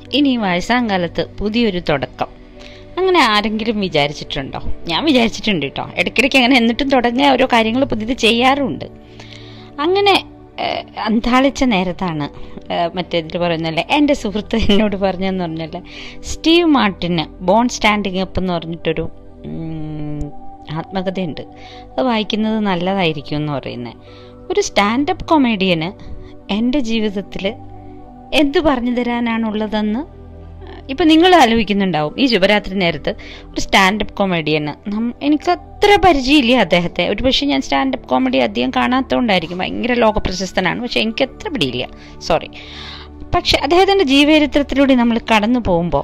ഇനി ഈ വയസ്സാം കാലത്ത് പുതിയൊരു തുടക്കം അങ്ങനെ ആരെങ്കിലും വിചാരിച്ചിട്ടുണ്ടോ ഞാൻ വിചാരിച്ചിട്ടുണ്ട് കേട്ടോ ഇടയ്ക്കിടയ്ക്ക് അങ്ങനെ എന്നിട്ടും തുടങ്ങിയ ഓരോ കാര്യങ്ങൾ പുതിയത് ചെയ്യാറുണ്ട് അങ്ങനെ ഏഹ്, അന്താളിച്ച നേരത്താണ് ഏഹ്, മറ്റേ ഇതിൽ പറയുന്നല്ലേ എൻ്റെ സുഹൃത്ത് എന്നോട് പറഞ്ഞതെന്ന് പറഞ്ഞല്ലേ സ്റ്റീവ് മാർട്ടിന് ബോൺ സ്റ്റാൻഡിങ് അപ്പ് എന്ന് പറഞ്ഞിട്ടൊരു ഉം, ആത്മകഥയുണ്ട് അത് വായിക്കുന്നത് നല്ലതായിരിക്കും എന്ന് പറയുന്നത് ഒരു സ്റ്റാൻഡപ്പ് കൊമേഡിയന് എൻ്റെ ജീവിതത്തിൽ എന്ത് പറഞ്ഞു തരാനാണുള്ളതെന്ന് ഇപ്പം നിങ്ങൾ ആലോചിക്കുന്നുണ്ടാവും ഈ ശുഭരാത്രി നേരത്ത് ഒരു സ്റ്റാൻഡപ്പ് കോമഡിയന് എനിക്ക് അത്ര പരിചയമില്ല അദ്ദേഹത്തെ ഒരു പക്ഷേ ഞാൻ സ്റ്റാൻഡപ്പ് കോമഡി അധികം കാണാത്തതുകൊണ്ടായിരിക്കും ഭയങ്കര ലോക പ്രശസ്തനാണ് പക്ഷെ എനിക്ക് അത്ര പിടിയില്ല സോറി പക്ഷെ അദ്ദേഹത്തിൻ്റെ ജീവചരിത്രത്തിലൂടെ നമ്മൾ കടന്നു പോകുമ്പോൾ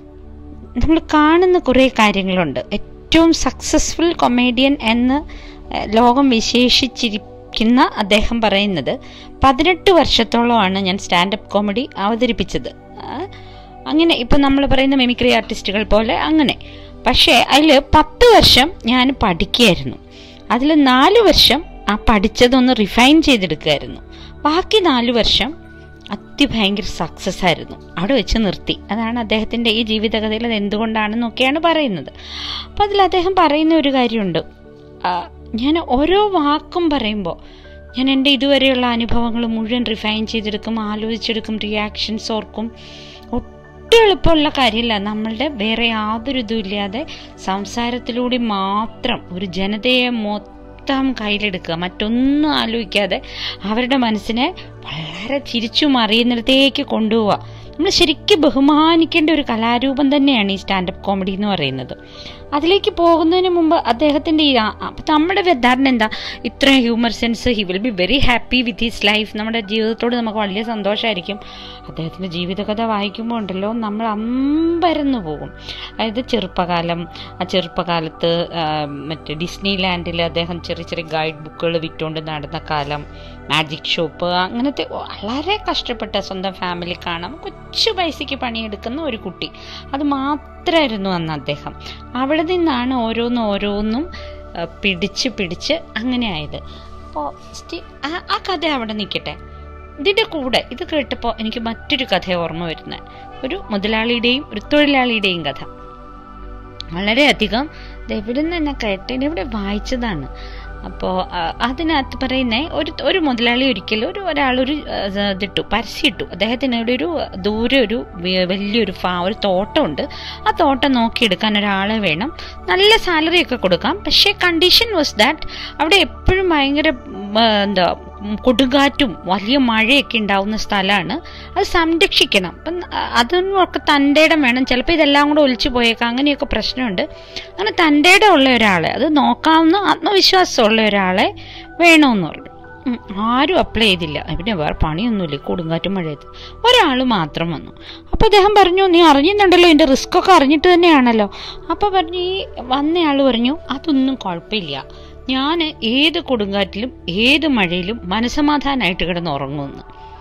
നമ്മൾ കാണുന്ന കുറേ കാര്യങ്ങളുണ്ട് ഏറ്റവും സക്സസ്ഫുൾ കൊമേഡിയൻ എന്ന് ഏഹ്, ലോകം വിശേഷിച്ചിരിക്കുന്ന അദ്ദേഹം പറയുന്നത് പതിനെട്ട് വർഷത്തോളമാണ് ഞാൻ സ്റ്റാൻഡപ്പ് കോമഡി അവതരിപ്പിച്ചത് ആ, അങ്ങനെ ഇപ്പം നമ്മൾ പറയുന്ന മിമിക്രി ആർട്ടിസ്റ്റുകൾ പോലെ അങ്ങനെ പക്ഷേ അതിൽ പത്ത് വർഷം ഞാൻ പഠിക്കുകയായിരുന്നു അതിൽ നാല് വർഷം ആ പഠിച്ചതൊന്ന് റിഫൈൻ ചെയ്തെടുക്കുമായിരുന്നു ബാക്കി നാല് വർഷം അതിഭയങ്കര സക്സസ് ആയിരുന്നു അവിടെ വെച്ച് നിർത്തി അതാണ് അദ്ദേഹത്തിൻ്റെ ഈ ജീവിതകഥയിൽ അത് എന്തുകൊണ്ടാണെന്നൊക്കെയാണ് പറയുന്നത് അപ്പം അതിൽ അദ്ദേഹം പറയുന്ന ഒരു കാര്യമുണ്ട് ആ, ഞാൻ ഓരോ വാക്കും പറയുമ്പോൾ ഞാൻ എൻ്റെ ഇതുവരെയുള്ള അനുഭവങ്ങൾ മുഴുവൻ റിഫൈൻ ചെയ്തെടുക്കും ആലോചിച്ചെടുക്കും റിയാക്ഷൻസ് ഓർക്കും ഒട്ടും എളുപ്പമുള്ള കാര്യമില്ല നമ്മളുടെ വേറെ യാതൊരു ഇതും ഇല്ലാതെ സംസാരത്തിലൂടെ മാത്രം ഒരു ജനതയെ മൊത്തം കയ്യിലെടുക്കുക മറ്റൊന്നും ആലോചിക്കാതെ അവരുടെ മനസ്സിനെ വളരെ ചിരിച്ചു മറിയുന്നിടത്തേക്ക് കൊണ്ടുപോവുക നമ്മൾ ശരിക്കും ബഹുമാനിക്കേണ്ട ഒരു കലാരൂപം തന്നെയാണ് ഈ സ്റ്റാൻഡപ്പ് കോമഡി എന്ന് പറയുന്നത് അതിലേക്ക് പോകുന്നതിന് മുമ്പ് അദ്ദേഹത്തിൻ്റെ ഈ ആ- അപ്പം നമ്മുടെ ധാരണ എന്താ ഇത്രയും humour sense he will be very happy with his life നമ്മുടെ ജീവിതത്തോട് നമുക്ക് വലിയ സന്തോഷമായിരിക്കും അദ്ദേഹത്തിൻ്റെ ജീവിതകഥ വായിക്കുമ്പോൾ ഉണ്ടല്ലോ നമ്മൾ അമ്പരന്ന് പോകും അതായത് ചെറുപ്പകാലം ആ ചെറുപ്പകാലത്ത് ആ, മറ്റേ ഡിസ്നി ലാൻഡിൽ അദ്ദേഹം ചെറിയ ചെറിയ ഗൈഡ് ബുക്കുകൾ വിറ്റുകൊണ്ട് നടന്ന കാലം മാജിക് ഷോപ്പ് അങ്ങനത്തെ വളരെ കഷ്ടപ്പെട്ട സ്വന്തം ഫാമിലി കാണാം കൊച്ചു പൈസയ്ക്ക് പണിയെടുക്കുന്ന ഒരു കുട്ടി അത് മാത്രമായിരുന്നു അന്ന് അദ്ദേഹം അവിടെ നിന്നാണ് ഓരോന്നും ഓരോന്നും ആ, പിടിച്ച് പിടിച്ച് അങ്ങനെ ആയത് അപ്പോൾ ആ കഥ അവിടെ നിൽക്കട്ടെ ഇതിൻ്റെ കൂടെ ഇത് കേട്ടപ്പോൾ എനിക്ക് മറ്റൊരു കഥ ഓർമ്മ വരുന്നത് ഒരു മുതലാളിയുടെയും ഒരു തൊഴിലാളിയുടെയും കഥ വളരെയധികം ഇത് എവിടെ നിന്ന് എന്നെ കേട്ടത് ഇവിടെ വായിച്ചതാണ് അപ്പോൾ അതിനകത്ത് പറയുന്നേ ഒരു ഒരു മുതലാളി ഒരിക്കലും ഒരു ഒരാളൊരു ആ, ഇതിട്ടു പരസ്യമിട്ടു അദ്ദേഹത്തിന് ഇവിടെ ഒരു ദൂരെ ഒരു വ- വലിയൊരു ഫാ ഒരു തോട്ടമുണ്ട് ആ തോട്ടം നോക്കിയെടുക്കാൻ ഒരാളെ വേണം നല്ല സാലറി ഒക്കെ കൊടുക്കാം പക്ഷേ കണ്ടീഷൻ വാസ് ദാറ്റ് അവിടെ എപ്പോഴും ഭയങ്കര ഉം, ആ, എന്താ ഉം, കൊടുങ്കാറ്റും വലിയ മഴയൊക്കെ ഉണ്ടാവുന്ന സ്ഥലമാണ് അത് സംരക്ഷിക്കണം അപ്പം അ- അതിനൊക്കെ തൻ്റെ ഇടം വേണം ചിലപ്പോൾ ഇതെല്ലാം കൂടെ ഒലിച്ചു പോയേക്കാം അങ്ങനെയൊക്കെ പ്രശ്നമുണ്ട് അങ്ങനെ തൻ്റെ ഇടം ഉള്ള ഒരാളെ അത് നോക്കാവുന്ന ആത്മവിശ്വാസമുള്ള ഒരാളെ വേണമെന്ന് പറഞ്ഞു ഉം, ആരും അപ്ലൈ ചെയ്തില്ല ഇവിടെ വേറെ പണിയൊന്നുമില്ല ഈ കൊടുങ്കാറ്റും മഴയത്ത് ഒരാൾ മാത്രം വന്നു അപ്പോൾ അദ്ദേഹം പറഞ്ഞു നീ അറിഞ്ഞിട്ടുണ്ടല്ലോ ഇതിൻ്റെ റിസ്ക് ഒക്കെ അറിഞ്ഞിട്ട് തന്നെയാണല്ലോ അപ്പോൾ പറഞ്ഞു ഈ വന്നയാൾ പറഞ്ഞു അതൊന്നും കുഴപ്പമില്ല ഞാൻ ഏത് കൊടുങ്കാറ്റിലും ഏത് മഴയിലും മനസമാധാനമായിട്ട് കിടന്ന് ഉറങ്ങുമെന്ന്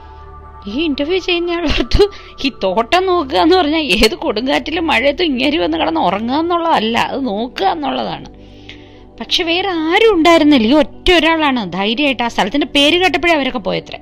ഈ ഇന്റർവ്യൂ ചെയ്യുന്നയാൾ ഓർത്തു ഈ തോട്ടം നോക്കുക എന്ന് പറഞ്ഞാൽ ഏത് കൊടുങ്കാറ്റിലും മഴയത്തും ഇങ്ങനെ വന്ന് കിടന്ന് ഉറങ്ങുക എന്നുള്ളതല്ല അത് നോക്കുക എന്നുള്ളതാണ് പക്ഷെ വേറെ ആരും ഉണ്ടായിരുന്നില്ല ഈ ഒറ്റ ഒരാളാണ് ധൈര്യമായിട്ട് ആ സ്ഥലത്തിന്റെ പേര് കേട്ടപ്പോഴേ അവരൊക്കെ പോയത്രേ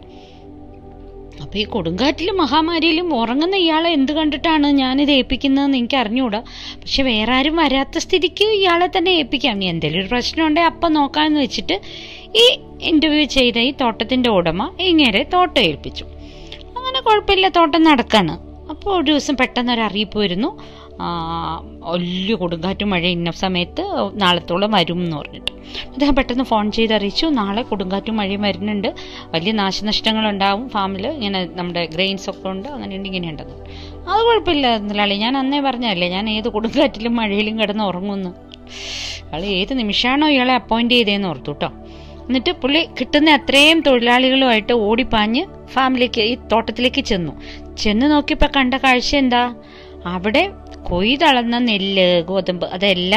അപ്പൊ ഈ കൊടുങ്കാറ്റിലും മഹാമാരിയിലും ഉറങ്ങുന്ന ഇയാളെ എന്ത് കണ്ടിട്ടാണ് ഞാനിത് ഏൽപ്പിക്കുന്നതെന്ന് എനിക്ക് അറിഞ്ഞുകൂടാ പക്ഷെ വേറെ ആരും വരാത്ത സ്ഥിതിക്ക് ഇയാളെ തന്നെ ഏൽപ്പിക്കാം ഇനി എന്തെങ്കിലും ഒരു പ്രശ്നം ഉണ്ടെങ്കിൽ അപ്പം നോക്കാമെന്ന് വെച്ചിട്ട് ഈ ഇന്റർവ്യൂ ചെയ്ത ഈ തോട്ടത്തിന്റെ ഉടമ ഇങ്ങനെ തോട്ടം ഏൽപ്പിച്ചു അങ്ങനെ കുഴപ്പമില്ല തോട്ടം നടക്കാണ് അപ്പോൾ ഒരു ദിവസം പെട്ടെന്ന് ഒരു അറിയിപ്പ് വരുന്നു ആ, വലിയ കൊടുങ്കാറ്റും മഴ ഇന്ന സമയത്ത് നാളത്തോളം വരും എന്ന് പറഞ്ഞിട്ട് അദ്ദേഹം പെട്ടെന്ന് ഫോൺ ചെയ്ത് അറിയിച്ചു നാളെ കൊടുങ്കാറ്റും മഴയും വരുന്നുണ്ട് വലിയ നാശനഷ്ടങ്ങളുണ്ടാവും ഫാമിൽ ഇങ്ങനെ നമ്മുടെ ഗ്രെയിൻസ് ഒക്കെ ഉണ്ട് അങ്ങനെയുണ്ട് ഇങ്ങനെയുണ്ടെന്ന് അത് കുഴപ്പമില്ല മുതലാളി ഞാൻ അന്നേ പറഞ്ഞതല്ലേ ഞാൻ ഏത് കൊടുങ്കാറ്റിലും മഴയിലും കിടന്ന് ഉറങ്ങുമെന്ന് അയാൾ ഏത് നിമിഷമാണോ ഇയാളെ അപ്പോയിന്റ് ചെയ്തതെന്ന് ഓർത്തു കേട്ടോ എന്നിട്ട് പുള്ളി കിട്ടുന്ന അത്രയും തൊഴിലാളികളുമായിട്ട് ഓടിപ്പാഞ്ഞ് ഫാമിലേക്ക് ഈ തോട്ടത്തിലേക്ക് ചെന്നു ചെന്ന് നോക്കിയപ്പോൾ കണ്ട കാഴ്ച എന്താ അവിടെ കൊയ്തളന്ന നെല്ല് ഗോതമ്പ് അതെല്ലാം കൃത്യം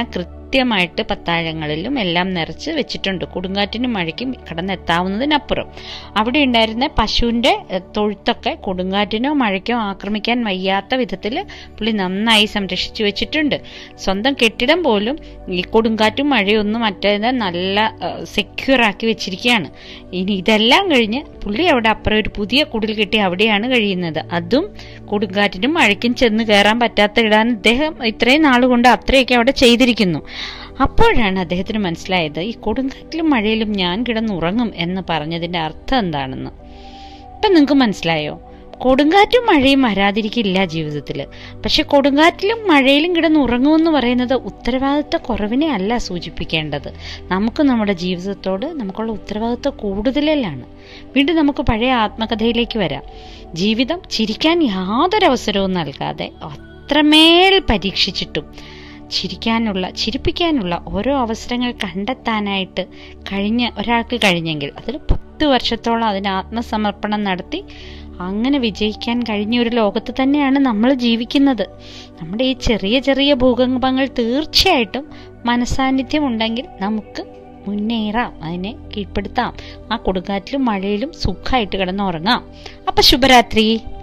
കൃത്യമായിട്ട് പത്താഴങ്ങളിലും എല്ലാം നിറച്ച് വെച്ചിട്ടുണ്ട് കൊടുങ്കാറ്റിനും മഴയ്ക്കും കടന്നെത്താവുന്നതിനപ്പുറം അവിടെ ഉണ്ടായിരുന്ന പശുവിൻ്റെ എഹ്, തൊഴുത്തൊക്കെ കൊടുങ്കാറ്റിനോ മഴയ്ക്കോ ആക്രമിക്കാൻ വയ്യാത്ത വിധത്തിൽ പുള്ളി നന്നായി സംരക്ഷിച്ചു വെച്ചിട്ടുണ്ട് സ്വന്തം കെട്ടിടം പോലും ഈ കൊടുങ്കാറ്റും മഴയൊന്നും മറ്റേത് നല്ല സെക്യൂർ ആക്കി വെച്ചിരിക്കുകയാണ് ഇനി ഇതെല്ലാം കഴിഞ്ഞ് പുള്ളി അവിടെ അപ്പുറം ഒരു പുതിയ കുടിൽ കെട്ടി അവിടെയാണ് കഴിയുന്നത് അതും കൊടുങ്കാറ്റിനും മഴയ്ക്കും ചെന്ന് കയറാൻ പറ്റാത്ത ഇടാൻ അദ്ദേഹം ഇത്രയും നാളുകൊണ്ട് അത്രയൊക്കെ അവിടെ ചെയ്തിരിക്കുന്നു അപ്പോഴാണ് അദ്ദേഹത്തിന് മനസ്സിലായത് ഈ കൊടുങ്കാറ്റിലും മഴയിലും ഞാൻ കിടന്നുറങ്ങും എന്ന് പറഞ്ഞതിന്റെ അർത്ഥം എന്താണെന്ന് ഇപ്പം നിങ്ങൾക്ക് മനസ്സിലായോ കൊടുങ്കാറ്റും മഴയും വരാതിരിക്കില്ല ജീവിതത്തിൽ പക്ഷെ കൊടുങ്കാറ്റിലും മഴയിലും കിടന്ന് ഉറങ്ങുമെന്ന് പറയുന്നത് ഉത്തരവാദിത്ത കുറവിനെ അല്ല സൂചിപ്പിക്കേണ്ടത് നമുക്ക് നമ്മുടെ ജീവിതത്തോട് നമുക്കുള്ള ഉത്തരവാദിത്വ കൂടുതലാണ് വീണ്ടും നമുക്ക് പഴയ ആത്മകഥയിലേക്ക് വരാം ജീവിതം ചിരിക്കാൻ യാതൊരു അവസരവും നൽകാതെ അത്രമേൽ പരീക്ഷിച്ചിട്ടും ചിരിക്കാനുള്ള ചിരിപ്പിക്കാനുള്ള ഓരോ അവസരങ്ങൾ കണ്ടെത്താനായിട്ട് കഴിഞ്ഞ ഒരാൾക്ക് കഴിഞ്ഞെങ്കിൽ അതിൽ പത്ത് വർഷത്തോളം അതിന് ആത്മസമർപ്പണം നടത്തി അങ്ങനെ വിജയിക്കാൻ കഴിഞ്ഞ ഒരു ലോകത്ത് തന്നെയാണ് നമ്മൾ ജീവിക്കുന്നത് നമ്മുടെ ഈ ചെറിയ ചെറിയ ഭൂകമ്പങ്ങൾ തീർച്ചയായിട്ടും മനസാന്നിധ്യം ഉണ്ടെങ്കിൽ നമുക്ക് മുന്നേറാം അതിനെ കീഴ്പ്പെടുത്താം ആ കൊടുങ്കാറ്റിലും മഴയിലും സുഖമായിട്ട് കിടന്നുറങ്ങാം അപ്പൊ ശുഭരാത്രി